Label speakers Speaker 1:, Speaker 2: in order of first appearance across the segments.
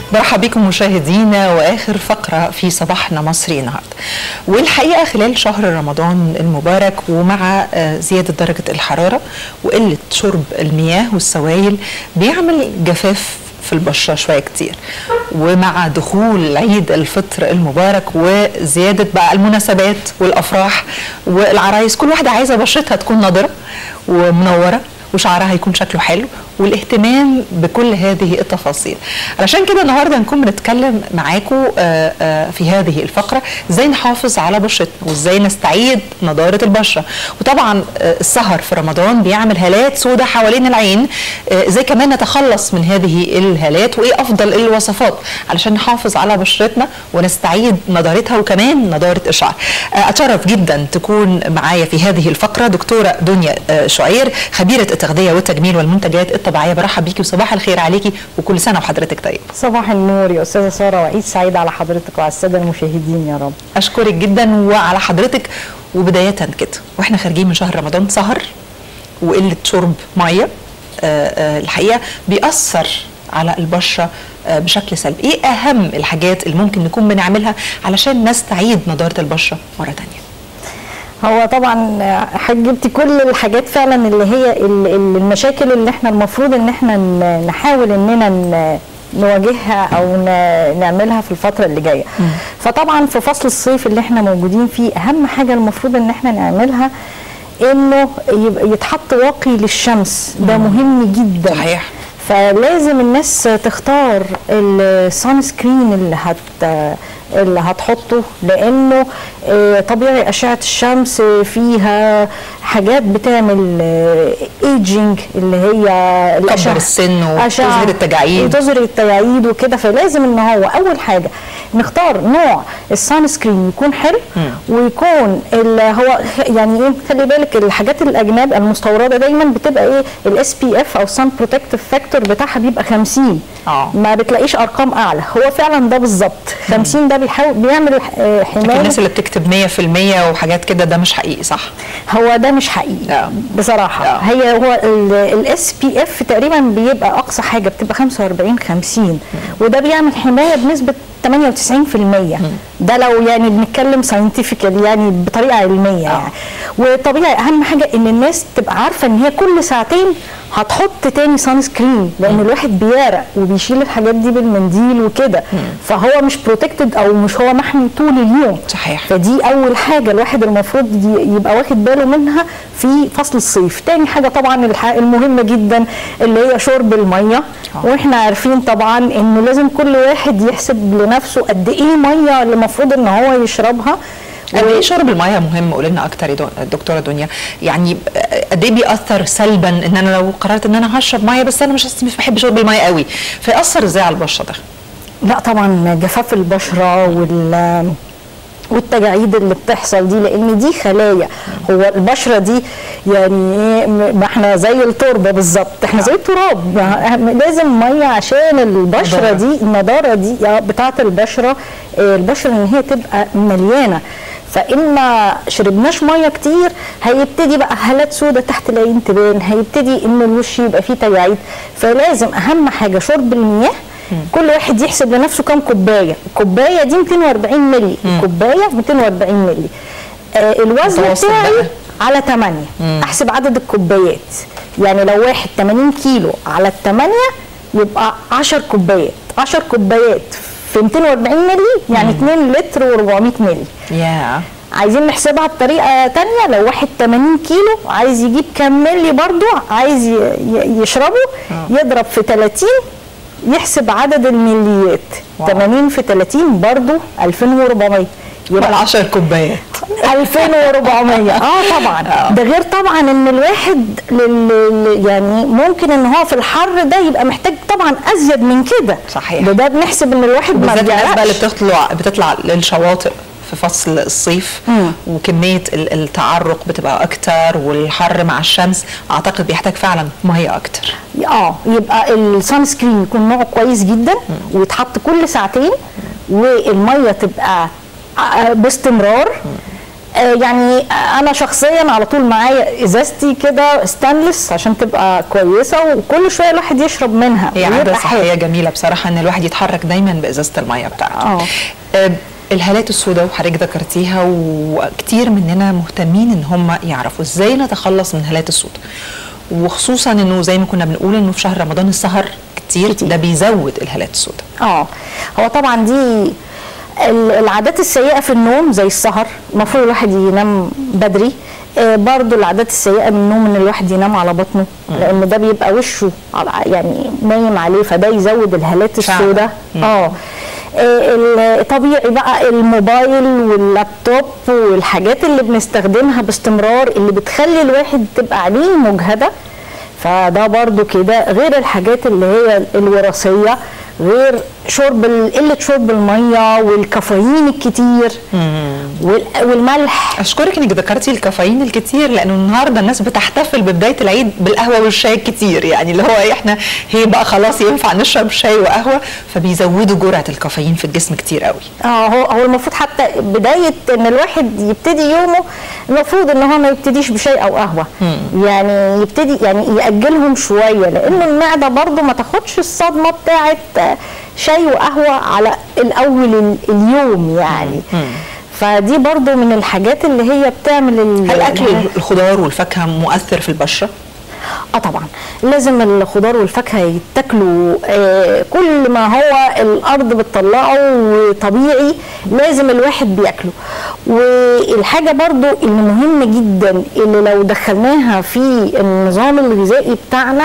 Speaker 1: مرحبا بكم مشاهدينا واخر فقره في صباحنا مصري النهارده. والحقيقه خلال شهر رمضان المبارك ومع زياده درجه الحراره وقله شرب المياه والسوائل بيعمل جفاف في البشره شويه كتير ومع دخول عيد الفطر المبارك وزياده بقى المناسبات والافراح والعرايس كل واحده عايزه بشرتها تكون نضره ومنوره وشعرها يكون شكله حلو والاهتمام بكل هذه التفاصيل علشان كده النهارده نكون بنتكلم معاكم في هذه الفقره ازاي نحافظ على بشرتنا وازاي نستعيد نضاره البشره وطبعا السهر في رمضان بيعمل هالات سوداء حوالين العين ازاي كمان نتخلص من هذه الهالات وايه افضل الوصفات علشان نحافظ على بشرتنا ونستعيد نضارتها وكمان نضاره الشعر اتشرف جدا تكون معايا في هذه الفقره دكتوره دنيا شعير خبيره التغذيه والتجميل والمنتجات الطبيعيه برحب بيكي وصباح الخير عليكي وكل سنه وحضرتك طيب
Speaker 2: صباح النور يا استاذه ساره وعيد سعيد على حضرتك وعلى الساده المشاهدين يا رب
Speaker 1: اشكرك جدا وعلى حضرتك وبدايه كده واحنا خارجين من شهر رمضان سهر وقله شرب ميه الحقيقه بيأثر على البشره بشكل سلبي ايه اهم الحاجات اللي ممكن نكون بنعملها علشان نستعيد نضاره البشره مره ثانيه
Speaker 2: هو طبعا جبتي كل الحاجات فعلا اللي هي المشاكل اللي احنا المفروض ان احنا نحاول اننا نواجهها او نعملها في الفتره اللي جايه فطبعا في فصل الصيف اللي احنا موجودين فيه اهم حاجه المفروض ان احنا نعملها انه يتحط واقي للشمس ده مهم جدا
Speaker 1: صحيح
Speaker 2: فلازم الناس تختار السان سكرين اللي هت اللي هتحطه لانه طبيعي اشعه الشمس فيها حاجات بتعمل ايجينج اللي هي
Speaker 1: تكبر السن وتظهر التجاعيد
Speaker 2: وتظهر التجاعيد وكده فلازم ان هو اول حاجه نختار نوع السان سكرين يكون حلو م. ويكون اللي هو يعني ايه خلي بالك الحاجات الاجناب المستورده دايما بتبقى ايه الاس بي اف او سان بروتكتيف فاكتور بتاعها بيبقى 50
Speaker 1: أوه.
Speaker 2: ما بتلاقيش ارقام اعلى هو فعلا ده بالظبط 50 ده بيحاول بيعمل حمايه
Speaker 1: الناس اللي بتكتب 100% وحاجات كده ده مش حقيقي صح
Speaker 2: هو ده مش حقيقي
Speaker 1: أوه.
Speaker 2: بصراحه
Speaker 1: أوه.
Speaker 2: هي هو الاس بي اف تقريبا بيبقى اقصى حاجه بتبقى 45 50 وده بيعمل حمايه بنسبه 98% ده لو يعني بنتكلم ساينتفيكال يعني بطريقه علميه يعني وطبيعي اهم حاجه ان الناس تبقى عارفه ان هي كل ساعتين هتحط تاني سان سكرين لان الواحد بيعرق وبيشيل الحاجات دي بالمنديل وكده فهو مش بروتكتد او مش هو محمي طول اليوم
Speaker 1: صحيح
Speaker 2: فدي اول حاجه الواحد المفروض يبقى واخد باله منها في فصل الصيف تاني حاجه طبعا المهمه جدا اللي هي شرب الميه واحنا عارفين طبعا انه لازم كل واحد يحسب لنفسه قد ايه ميه اللي المفروض ان هو يشربها
Speaker 1: قد ايه شرب الميه مهم قول لنا اكتر يا دكتوره دنيا يعني قد ايه بيأثر سلبا ان انا لو قررت ان انا هشرب ميه بس انا مش مش بحب شرب الميه قوي فيأثر ازاي على البشره ده؟
Speaker 2: لا طبعا جفاف البشره وال والتجاعيد اللي بتحصل دي لان دي خلايا هو البشره دي يعني ايه ما احنا زي التربه بالظبط احنا زي التراب لازم ميه عشان البشره دي النضاره دي بتاعه البشره البشره ان هي تبقى مليانه فان ما شربناش ميه كتير هيبتدي بقى هالات سودة تحت العين تبان هيبتدي ان الوش يبقى فيه تجاعيد فلازم اهم حاجه شرب المياه كل واحد يحسب لنفسه كام كوبايه الكوبايه دي 240 مللي كوبايه 240 مللي آه الوزن بتاعي على 8 مم. احسب عدد الكوبايات يعني لو واحد 80 كيلو على ال 8 يبقى 10 كوبايات 10 كوبايات في 240 مللي يعني مم. 2 لتر و400 مللي
Speaker 1: yeah.
Speaker 2: عايزين نحسبها بطريقه تانية لو واحد 80 كيلو عايز يجيب كام ملي برضو عايز يشربه مم. يضرب في 30 يحسب عدد المليات واو. 80 في 30 برضو 2400
Speaker 1: يبقى 10 كوبايات
Speaker 2: 2400 اه طبعا ده غير طبعا ان الواحد لل يعني ممكن ان هو في الحر ده يبقى محتاج طبعا ازيد من كده
Speaker 1: صحيح
Speaker 2: ده, ده بنحسب ان الواحد ما
Speaker 1: بالذات الناس بقى اللي بتطلع بتطلع للشواطئ في فصل الصيف
Speaker 2: مم.
Speaker 1: وكميه التعرق بتبقى اكتر والحر مع الشمس اعتقد بيحتاج فعلا ميه اكتر
Speaker 2: اه يبقى السان سكرين يكون نوعه كويس جدا مم. ويتحط كل ساعتين والميه تبقى باستمرار آه، يعني انا شخصيا على طول معايا ازازتي كده ستانلس عشان تبقى كويسه وكل شويه الواحد يشرب منها
Speaker 1: هي عاده
Speaker 2: ويبقى
Speaker 1: صحيه
Speaker 2: حلو.
Speaker 1: جميله بصراحه ان الواحد يتحرك دايما بازازه الميه بتاعته
Speaker 2: اه.
Speaker 1: آه، الهالات السوداء وحضرتك ذكرتيها وكتير مننا مهتمين ان هم يعرفوا ازاي نتخلص من الهالات السوداء وخصوصا انه زي ما كنا بنقول انه في شهر رمضان السهر كتير,
Speaker 2: كتير.
Speaker 1: ده بيزود الهالات السوداء
Speaker 2: اه هو طبعا دي ال- العادات السيئه في النوم زي السهر المفروض الواحد ينام بدري آه برضو العادات السيئه من النوم ان الواحد ينام على بطنه لان ده بيبقى وشه على- يعني نايم عليه فده يزود الهالات
Speaker 1: فعلا.
Speaker 2: السوداء اه آه، الطبيعي بقى الموبايل واللابتوب والحاجات اللي بنستخدمها باستمرار اللي بتخلي الواحد تبقى عينيه مجهده فده برضو كده غير الحاجات اللي هي الوراثيه غير شرب ال- قله شرب الميه والكافيين الكتير وال- والملح
Speaker 1: اشكرك انك ذكرتي الكافيين الكتير لانه النهارده الناس بتحتفل ببدايه العيد بالقهوه والشاي الكتير يعني اللي هو إيه، احنا هي بقى خلاص ينفع نشرب شاي وقهوه فبيزودوا جرعه الكافيين في الجسم كتير قوي
Speaker 2: اه هو هو المفروض حتى بدايه ان الواحد يبتدي يومه المفروض ان هو ما يبتديش بشاي او قهوه يعني يبتدي يعني ياجلهم شويه لان المعده برضو ما تاخدش الصدمه بتاعه آه، شاي وقهوه على الاول ال- اليوم يعني فدي برضو من الحاجات اللي هي بتعمل ال-
Speaker 1: هل اكل الخضار والفاكهه مؤثر في البشره؟
Speaker 2: اه طبعا لازم الخضار والفاكهه يتاكلوا آه كل ما هو الارض بتطلعه طبيعي لازم الواحد بياكله والحاجه برضو اللي مهمه جدا اللي لو دخلناها في النظام الغذائي بتاعنا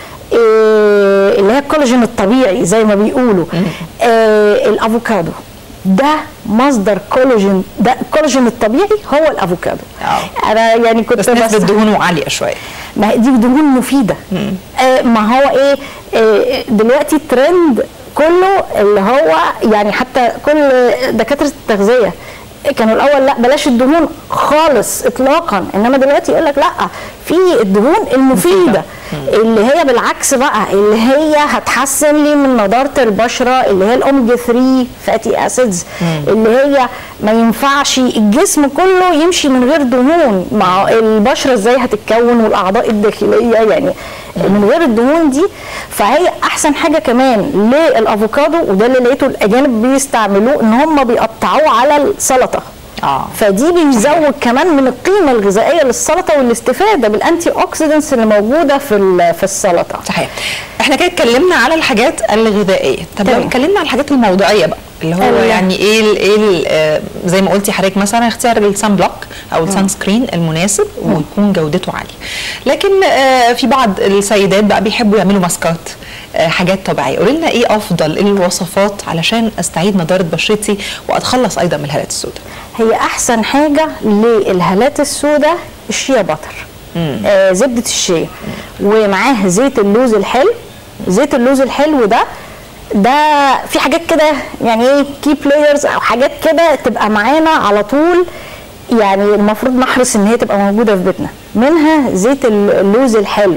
Speaker 2: آه اللي هي الكولاجين الطبيعي زي ما بيقولوا آه الافوكادو ده مصدر كولاجين ده الكولاجين الطبيعي هو الافوكادو
Speaker 1: آه.
Speaker 2: انا يعني كنت
Speaker 1: بس نسبه
Speaker 2: بس-
Speaker 1: دهونه عاليه شويه
Speaker 2: ما هي دي دهون مفيده آه ما هو ايه آه دلوقتي الترند كله اللي هو يعني حتى كل دكاتره التغذيه كانوا الاول لا بلاش الدهون خالص اطلاقا انما دلوقتي يقول لك لا في الدهون المفيده اللي هي بالعكس بقى اللي هي هتحسن لي من نضاره البشره اللي هي الاوميجا 3 فاتي اسيدز اللي هي ما ينفعش الجسم كله يمشي من غير دهون مع البشره ازاي هتتكون والاعضاء الداخليه يعني من غير الدهون دي فهي احسن حاجه كمان للافوكادو وده اللي لقيته الاجانب بيستعملوه ان هم بيقطعوه على السلطه
Speaker 1: اه
Speaker 2: فدي بيزود كمان من القيمه الغذائيه للسلطه والاستفاده بالانتي اوكسيدنتس اللي موجوده في ال- في السلطه
Speaker 1: صحيح احنا كده اتكلمنا على الحاجات الغذائيه طب لو
Speaker 2: تمام.
Speaker 1: اتكلمنا على الحاجات الموضعيه بقى اللي هو
Speaker 2: ال-
Speaker 1: يعني ايه ال ايه ال آه، زي ما قلتي حضرتك مثلا اختيار السان بلوك او السان سكرين المناسب ويكون جودته عاليه لكن آه، في بعض السيدات بقى بيحبوا يعملوا ماسكات آه، حاجات طبيعيه قولي لنا ايه افضل الوصفات علشان استعيد نضاره بشرتي واتخلص ايضا من الهالات السوداء
Speaker 2: هي احسن حاجه للهالات السوداء الشيا باتر آه زبده الشيا ومعاه زيت اللوز الحلو زيت اللوز الحلو ده ده في حاجات كده يعني ايه كي بلايرز او حاجات كده تبقى معانا على طول يعني المفروض نحرص ان هي تبقى موجوده في بيتنا منها زيت اللوز الحلو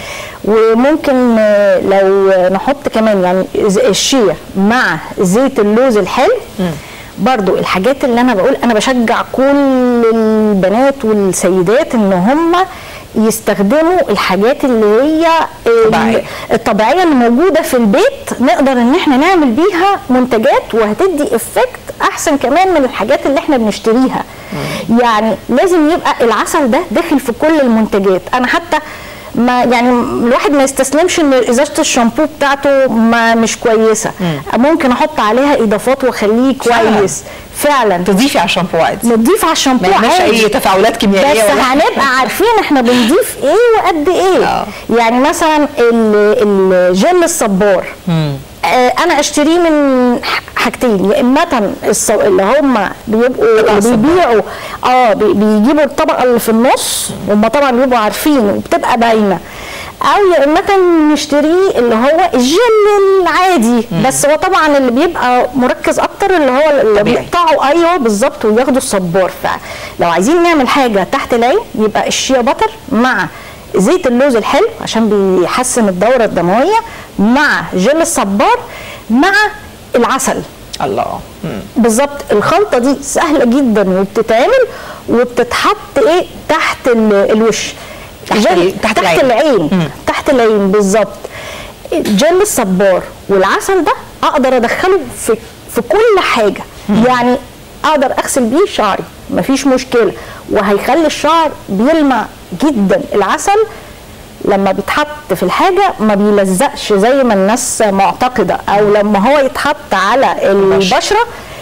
Speaker 2: وممكن آه، لو نحط كمان يعني ز- الشيا مع زيت اللوز الحلو برضو الحاجات اللي انا بقول انا بشجع كل البنات والسيدات ان هم يستخدموا الحاجات اللي هي
Speaker 1: طبيعية.
Speaker 2: الطبيعيه اللي موجوده في البيت نقدر ان احنا نعمل بيها منتجات وهتدي افكت احسن كمان من الحاجات اللي احنا بنشتريها يعني لازم يبقى العسل ده داخل في كل المنتجات انا حتى ما يعني الواحد ما يستسلمش ان ازازه الشامبو بتاعته ما مش كويسه ممكن احط عليها اضافات واخليه
Speaker 1: فعلاً.
Speaker 2: كويس فعلا
Speaker 1: تضيفي على الشامبو عادي
Speaker 2: نضيف على الشامبو
Speaker 1: ما يعملش
Speaker 2: عادي.
Speaker 1: اي تفاعلات كيميائيه
Speaker 2: بس
Speaker 1: ولا
Speaker 2: هنبقى عارفين احنا بنضيف ايه وقد ايه
Speaker 1: آه.
Speaker 2: يعني مثلا ال- الجل الصبار آه انا اشتريه من ح- حاجتين يا اما الص- اللي هم بيبقوا اللي
Speaker 1: الصبار.
Speaker 2: بيبيعوا اه بي- بيجيبوا الطبقه اللي في النص هم طبعا بيبقوا عارفين وبتبقى باينه او يا اما نشتريه اللي هو الجل العادي بس هو طبعا اللي بيبقى مركز اكتر اللي هو اللي
Speaker 1: طبيعي.
Speaker 2: بيقطعوا ايوه بالظبط وياخدوا الصبار فلو عايزين نعمل حاجه تحت العين يبقى الشيا بتر مع زيت اللوز الحلو عشان بيحسن الدوره الدمويه مع جل الصبار مع العسل
Speaker 1: الله مم.
Speaker 2: بالظبط الخلطه دي سهله جدا وبتتعمل وبتتحط ايه تحت ال- الوش
Speaker 1: تحت
Speaker 2: جل-
Speaker 1: ال- تحت
Speaker 2: تحت
Speaker 1: العين.
Speaker 2: العين
Speaker 1: مم.
Speaker 2: تحت العين بالظبط جل الصبار والعسل ده اقدر ادخله في في كل حاجه يعني اقدر اغسل بيه شعري مفيش مشكله وهيخلي الشعر بيلمع جدا العسل لما بيتحط في الحاجه ما بيلزقش زي ما الناس معتقده او لما هو يتحط على البشره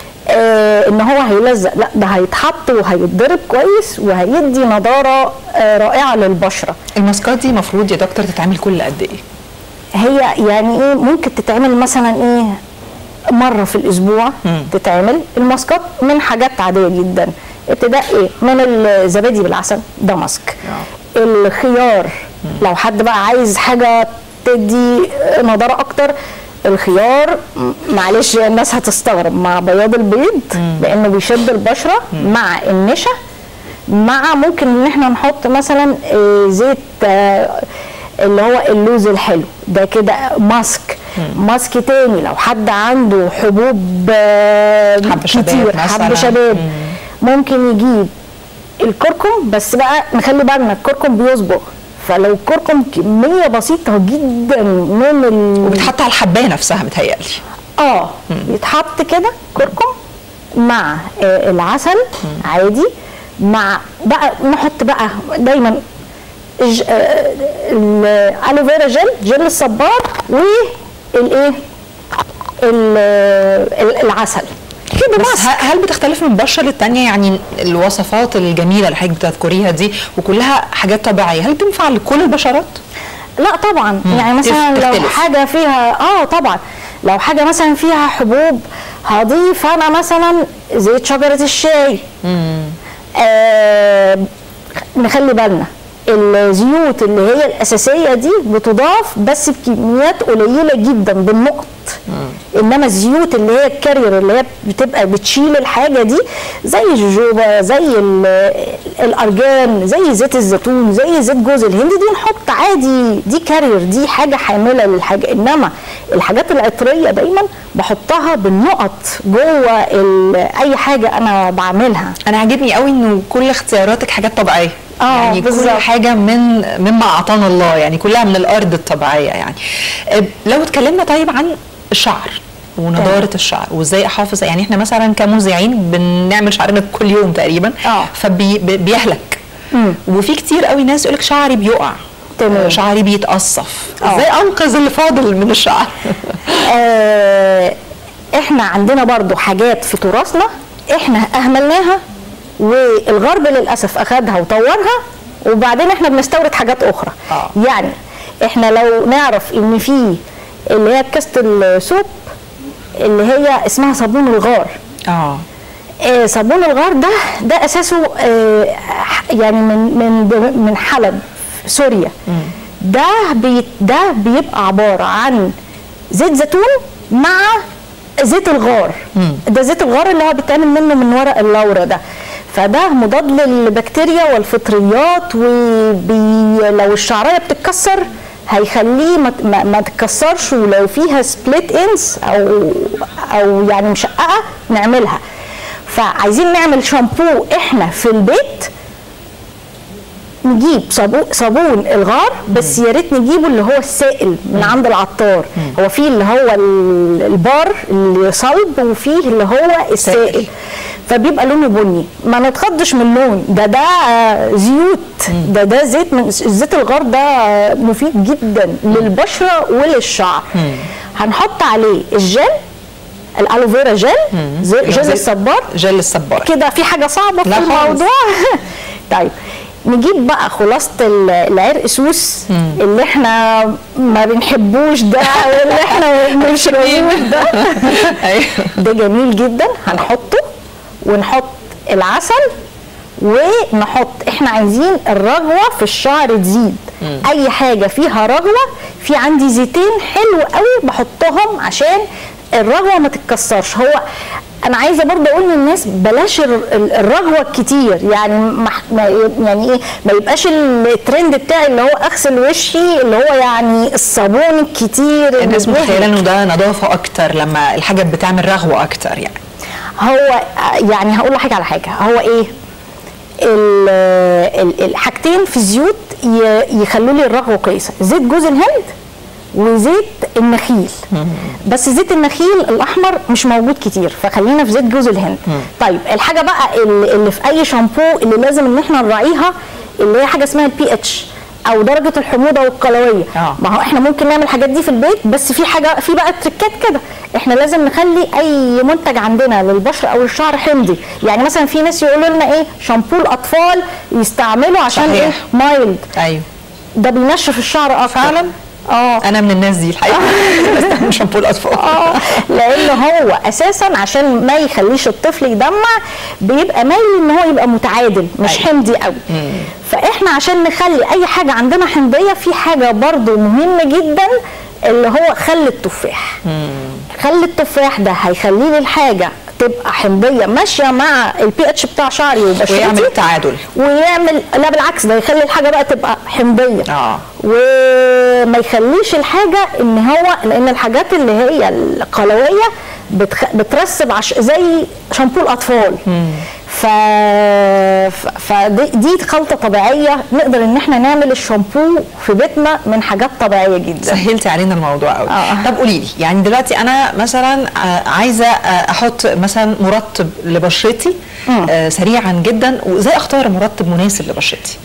Speaker 2: آه ان هو هيلزق لا ده هيتحط وهيتضرب كويس وهيدي نضاره آه رائعه للبشره
Speaker 1: الماسكات دي المفروض يا دكتور تتعمل كل قد ايه
Speaker 2: هي يعني ايه ممكن تتعمل مثلا ايه مره في الاسبوع
Speaker 1: مم.
Speaker 2: تتعمل الماسكات من حاجات عاديه جدا ابتداء ايه من الزبادي بالعسل ده ماسك الخيار لو حد بقى عايز حاجه تدي نضاره اكتر الخيار م- معلش الناس هتستغرب مع بياض البيض لانه بيشد البشره مع النشا مع ممكن ان احنا نحط مثلا آه، زيت آه، اللي هو اللوز الحلو ده كده ماسك ماسك تاني لو حد عنده حبوب آه،
Speaker 1: حب شباب
Speaker 2: كتير
Speaker 1: مثلاً.
Speaker 2: حب شباب ممكن يجيب الكركم بس بقى نخلي بالنا الكركم بيصبغ فلو الكركم كميه بسيطه جدا من ال...
Speaker 1: وبتحط على الحبايه نفسها متهيألي
Speaker 2: اه يتحط كده كركم مع آه العسل عادي مع بقى نحط بقى دايما ج- آه، الالوفيرا جل جل الصبار والايه ال- ال- العسل كده
Speaker 1: بس
Speaker 2: بس
Speaker 1: ه- هل بتختلف من بشره للتانيه يعني الوصفات الجميله اللي حضرتك بتذكريها دي وكلها حاجات طبيعيه هل تنفع لكل البشرات؟
Speaker 2: لا طبعا
Speaker 1: مم.
Speaker 2: يعني مثلا لو
Speaker 1: تختلف.
Speaker 2: حاجه فيها اه طبعا لو حاجه مثلا فيها حبوب هضيف انا مثلا زيت شجره الشاي آه نخلي بالنا الزيوت اللي هي الاساسيه دي بتضاف بس بكميات قليله جدا بالنقط انما الزيوت اللي هي الكارير اللي هي بتبقى بتشيل الحاجه دي زي الجوجوبا زي ال- الارجان زي زيت الزيتون زي زيت جوز الهند دي نحط عادي دي كارير دي حاجه حامله للحاجه انما الحاجات العطريه دايما بحطها بالنقط جوه ال- اي حاجه انا بعملها
Speaker 1: انا عاجبني قوي انه كل اختياراتك حاجات طبيعيه
Speaker 2: آه،
Speaker 1: يعني كل
Speaker 2: بالظبط.
Speaker 1: حاجه من مما اعطانا الله يعني كلها من الارض الطبيعيه يعني أه، لو اتكلمنا طيب عن الشعر ونضاره الشعر وازاي احافظ يعني احنا مثلا كمذيعين بنعمل شعرنا كل يوم تقريبا
Speaker 2: آه.
Speaker 1: فبيهلك
Speaker 2: مم.
Speaker 1: وفي كتير قوي ناس يقولك شعري بيقع
Speaker 2: تمام.
Speaker 1: شعري بيتقصف
Speaker 2: آه.
Speaker 1: ازاي انقذ اللي فاضل من الشعر
Speaker 2: آه احنا عندنا برضو حاجات في تراثنا احنا اهملناها والغرب للاسف اخدها وطورها وبعدين احنا بنستورد حاجات اخرى
Speaker 1: آه.
Speaker 2: يعني احنا لو نعرف ان في اللي هي كاسه السوب اللي هي اسمها صابون الغار
Speaker 1: اه
Speaker 2: آه، صابون الغار ده ده اساسه آه، ح- يعني من من من حلب في سوريا ده بي ده بيبقى عباره عن زيت زيتون مع زيت الغار ده زيت الغار اللي هو بيتعمل منه من ورق اللورا ده فده مضاد للبكتيريا والفطريات وبي لو الشعريه بتتكسر هيخليه ما, ما, ما تتكسرش ولو فيها سبليت انس او او يعني مشققه نعملها فعايزين نعمل شامبو احنا في البيت نجيب صابون صابون الغار بس يا ريت نجيبه اللي هو السائل من عند العطار هو فيه اللي هو ال- البار اللي صلب وفيه اللي هو السائل فبيبقى لونه بني ما نتخضش من اللون ده ده آه، زيوت ده ده زيت من زيت الغار ده آه، مفيد جدا للبشره وللشعر هنحط عليه الجل الالوفيرا جل زي- جل
Speaker 1: زي-
Speaker 2: الصبار
Speaker 1: جل الصبار
Speaker 2: كده في حاجه صعبه في
Speaker 1: لا خالص.
Speaker 2: الموضوع طيب نجيب بقى خلاصه ال- العرق سوس اللي احنا ما بنحبوش ده واللي احنا ما بنشربوش ده
Speaker 1: ايوه
Speaker 2: ده جميل جدا هنحطه ونحط العسل ونحط احنا عايزين الرغوه في الشعر تزيد اي حاجه فيها رغوه في عندي زيتين حلو قوي بحطهم عشان الرغوه ما تتكسرش هو انا عايزه برضه اقول للناس بلاش ال- ال- الرغوه الكتير يعني ما ما- يعني ايه ما يبقاش الترند بتاعي اللي هو اغسل وشي اللي هو يعني الصابون الكتير اللي
Speaker 1: الناس
Speaker 2: بيهلك.
Speaker 1: متخيله انه ده نظافه اكتر لما الحاجه بتعمل رغوه اكتر يعني
Speaker 2: هو يعني هقول لحضرتك على حاجه هو ايه ال- ال- الحاجتين في الزيوت ي- يخلوا لي الرغوه كويسه زيت جوز الهند وزيت النخيل بس زيت النخيل الاحمر مش موجود كتير فخلينا في زيت جوز الهند طيب الحاجه بقى اللي اللي في اي شامبو اللي لازم ان احنا نراعيها اللي هي حاجه اسمها البي اتش او درجه الحموضه والقلويه
Speaker 1: آه.
Speaker 2: ما هو احنا ممكن نعمل الحاجات دي في البيت بس في حاجه في بقى تريكات كده احنا لازم نخلي اي منتج عندنا للبشره او الشعر حمضي يعني مثلا في ناس يقولوا لنا ايه شامبو الاطفال يستعملوا عشان
Speaker 1: صحيح.
Speaker 2: ايه مايلد
Speaker 1: ايوه
Speaker 2: ده بينشف الشعر اكتر
Speaker 1: فعلا؟
Speaker 2: اه
Speaker 1: انا من الناس دي الحقيقه بستعمل شامبو الاطفال
Speaker 2: اه لان هو اساسا عشان ما يخليش الطفل يدمع بيبقى مايل ان هو يبقى متعادل مش
Speaker 1: أيوة.
Speaker 2: حمضي قوي فاحنا عشان نخلي اي حاجه عندنا حمضيه في حاجه برضو مهمه جدا اللي هو خل التفاح خل التفاح ده هيخلي لي الحاجه تبقى حمضيه ماشيه مع البي اتش بتاع شعري وبشرتي
Speaker 1: ويعمل تعادل
Speaker 2: ويعمل لا بالعكس ده يخلي الحاجه بقى تبقى حمضيه
Speaker 1: اه
Speaker 2: وما يخليش الحاجه ان هو لان الحاجات اللي هي القلويه بتخ... بترسب عش... زي شامبو الاطفال ف... ف... فدي دي خلطه طبيعيه نقدر ان احنا نعمل الشامبو في بيتنا من حاجات طبيعيه جدا
Speaker 1: سهلتي علينا الموضوع قوي
Speaker 2: آه.
Speaker 1: طب قولي لي يعني دلوقتي انا مثلا آه، عايزه آه، احط مثلا مرطب لبشرتي آه، سريعا جدا وازاي اختار مرطب مناسب لبشرتي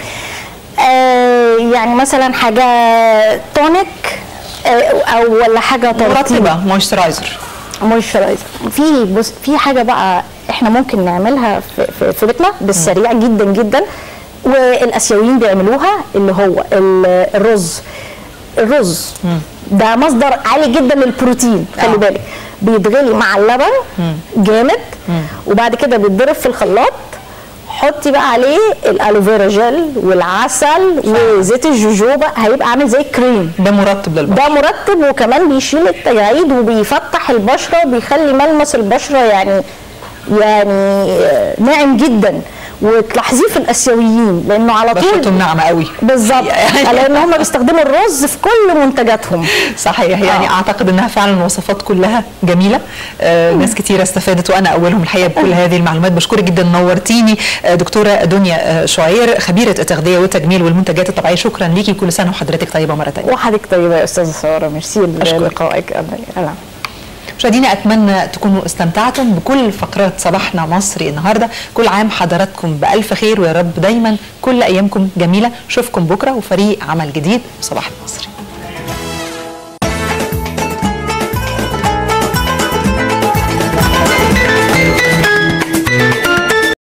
Speaker 2: آه يعني مثلا حاجه تونيك آه او ولا حاجه ترطيب
Speaker 1: مرطبه مويسترايزر
Speaker 2: مويسترايزر في بص في حاجه بقى احنا ممكن نعملها في, في, في بيتنا بالسريع جدا جدا والاسيويين بيعملوها اللي هو ال- الرز الرز ده مصدر عالي جدا للبروتين خلي
Speaker 1: آه.
Speaker 2: بالك بيتغلي مع اللبن جامد وبعد كده بيتضرب في الخلاط حطي بقى عليه الالوفيرا جل والعسل وزيت الجوجوبا هيبقى عامل زي كريم
Speaker 1: ده مرطب للبشره
Speaker 2: ده مرطب وكمان بيشيل التجاعيد وبيفتح البشره وبيخلي ملمس البشره يعني يعني ناعم جدا وتلاحظيه في الاسيويين لانه على طول
Speaker 1: بشرتهم ناعمه قوي
Speaker 2: بالظبط
Speaker 1: يعني-
Speaker 2: لان هم بيستخدموا الرز في كل منتجاتهم
Speaker 1: صحيح يعني
Speaker 2: آه.
Speaker 1: اعتقد انها فعلا الوصفات كلها جميله آه ناس كتيره استفادت وانا اولهم الحقيقه بكل هذه المعلومات بشكرك جدا نورتيني آه دكتوره دنيا آه شعير خبيره التغذيه والتجميل والمنتجات الطبيعيه شكرا ليكي كل سنه وحضرتك طيبه مره ثانيه
Speaker 2: وحضرتك طيبه يا استاذه ساره ميرسي
Speaker 1: أشكرك.
Speaker 2: للقائك أهلا.
Speaker 1: مشاهدينا اتمنى تكونوا استمتعتم بكل فقرات صباحنا مصري النهارده كل عام حضراتكم بالف خير ويا رب دايما كل ايامكم جميله اشوفكم بكره وفريق عمل جديد صباح مصري